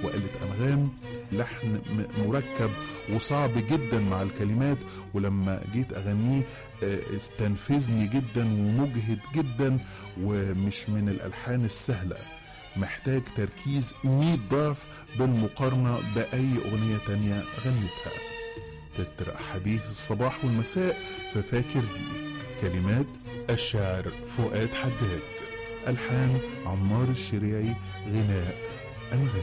وآلة أنغام لحن م- مركب وصعب جدا مع الكلمات ولما جيت أغنيه آه، استنفذني جدا ومجهد جدا ومش من الألحان السهلة محتاج تركيز 100 ضعف بالمقارنة بأي أغنية تانية غنتها تتر حديث الصباح والمساء ففاكر دي كلمات الشاعر فؤاد حجاج ألحان عمار الشريعي غناء أنغام